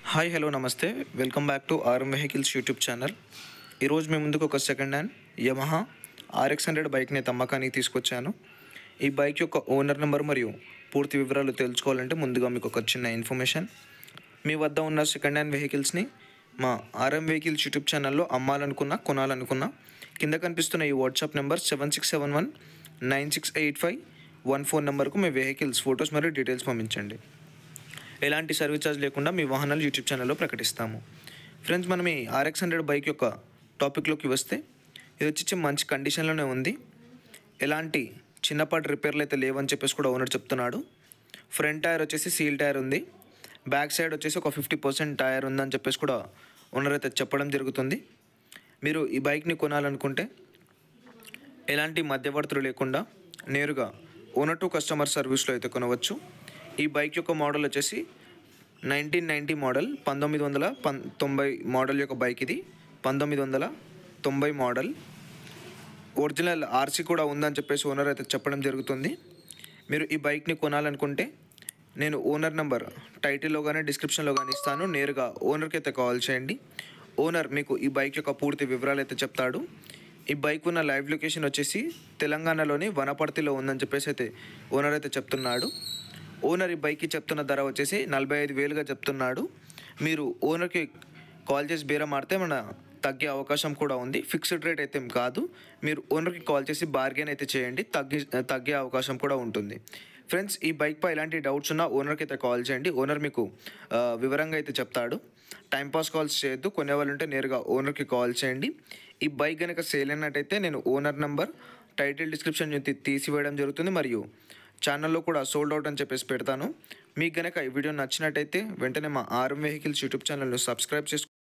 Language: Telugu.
హాయ్ హలో నమస్తే welcome back to RM vehicles YouTube channel ఈరోజు మీ ముందుకు ఒక second hand Yamaha RX hundred బైక్ని తమ్మకానికి తీసుకొచ్చాను ఈ బైక్ యొక్క ఓనర్ నెంబర్ మరియు పూర్తి వివరాలు తెలుసుకోవాలంటే ముందుగా మీకు ఒక చిన్న ఇన్ఫర్మేషన్ మీ వద్ద ఉన్న సెకండ్ హ్యాండ్ వెహికల్స్ని మా ఆర్ఎం వెహికల్స్ యూట్యూబ్ ఛానల్లో అమ్మాలనుకున్నా కొనాలనుకున్నా కింద కనిపిస్తున్న ఈ WhatsApp number seven six seven one nine six eight five one four నెంబర్కు మీ వెహికల్స్ ఫొటోస్ మరియు డీటెయిల్స్ పంపించండి ఎలాంటి సర్వీస్ ఛార్జ్ లేకుండా మీ వాహనాలు యూట్యూబ్ ఛానల్లో ప్రకటిస్తాము ఫ్రెండ్స్ మనం ఈ ఆర్ఎక్స్ హండ్రెడ్ బైక్ యొక్క టాపిక్లోకి వస్తే ఇది వచ్చి మంచి కండిషన్లోనే ఉంది ఎలాంటి చిన్నపాటి రిపేర్లు అయితే లేవని చెప్పేసి కూడా ఓనర్ చెప్తున్నాడు ఫ్రంట్ టైర్ వచ్చేసి సీల్ టైర్ ఉంది బ్యాక్ సైడ్ వచ్చేసి ఒక ఫిఫ్టీ పర్సెంట్ టైర్ ఉందని చెప్పేసి కూడా ఓనర్ అయితే చెప్పడం జరుగుతుంది మీరు ఈ బైక్ని కొనాలనుకుంటే ఎలాంటి మధ్యవర్తులు లేకుండా నేరుగా ఓనర్ టు కస్టమర్ సర్వీస్లో అయితే కొనవచ్చు ఈ బైక్ యొక్క మోడల్ వచ్చేసి నైన్టీన్ నైంటీ మోడల్ పంతొమ్మిది వందల పం తొంభై మోడల్ యొక్క బైక్ ఇది పంతొమ్మిది వందల తొంభై మోడల్ ఒరిజినల్ ఆర్సీ కూడా ఉందని చెప్పేసి ఓనర్ అయితే చెప్పడం జరుగుతుంది మీరు ఈ బైక్ని కొనాలనుకుంటే నేను ఓనర్ నెంబర్ టైటిల్లో కానీ డిస్క్రిప్షన్లో కానీ ఇస్తాను నేరుగా ఓనర్కి అయితే కాల్ చేయండి ఓనర్ మీకు ఈ బైక్ యొక్క పూర్తి వివరాలు అయితే చెప్తాడు ఈ బైక్ ఉన్న లైవ్ లొకేషన్ వచ్చేసి తెలంగాణలోని వనపర్తిలో ఉందని చెప్పేసి అయితే ఓనర్ అయితే చెప్తున్నాడు ఓనర్ ఈ బైక్కి చెప్తున్న ధర వచ్చేసి నలభై ఐదు వేలుగా చెప్తున్నాడు మీరు ఓనర్కి కాల్ చేసి బేరం ఆడితే మన తగ్గే అవకాశం కూడా ఉంది ఫిక్స్డ్ రేట్ అయితే ఏం కాదు మీరు ఓనర్కి కాల్ చేసి బార్గెన్ అయితే చేయండి తగ్గి తగ్గే అవకాశం కూడా ఉంటుంది ఫ్రెండ్స్ ఈ బైక్పై ఎలాంటి డౌట్స్ ఉన్నా ఓనర్కి అయితే కాల్ చేయండి ఓనర్ మీకు ఆ, వివరంగా అయితే చెప్తాడు టైంపాస్ కాల్స్ చేయొద్దు కొనేవాళ్ళు ఉంటే నేరుగా ఓనర్కి కాల్ చేయండి ఈ బైక్ కనుక సేల్ అయినట్టయితే నేను ఓనర్ నెంబర్ టైటిల్ డిస్క్రిప్షన్ నుంచి తీసివేయడం జరుగుతుంది మరియు ఛానల్లో కూడా సోల్డ్ అవుట్ అని చెప్పేసి పెడతాను మీకు కనుక ఈ వీడియో నచ్చినట్టయితే వెంటనే మా ఆర్ఎం వెహికల్స్ యూట్యూబ్ ఛానల్ను సబ్స్క్రైబ్ చేసుకో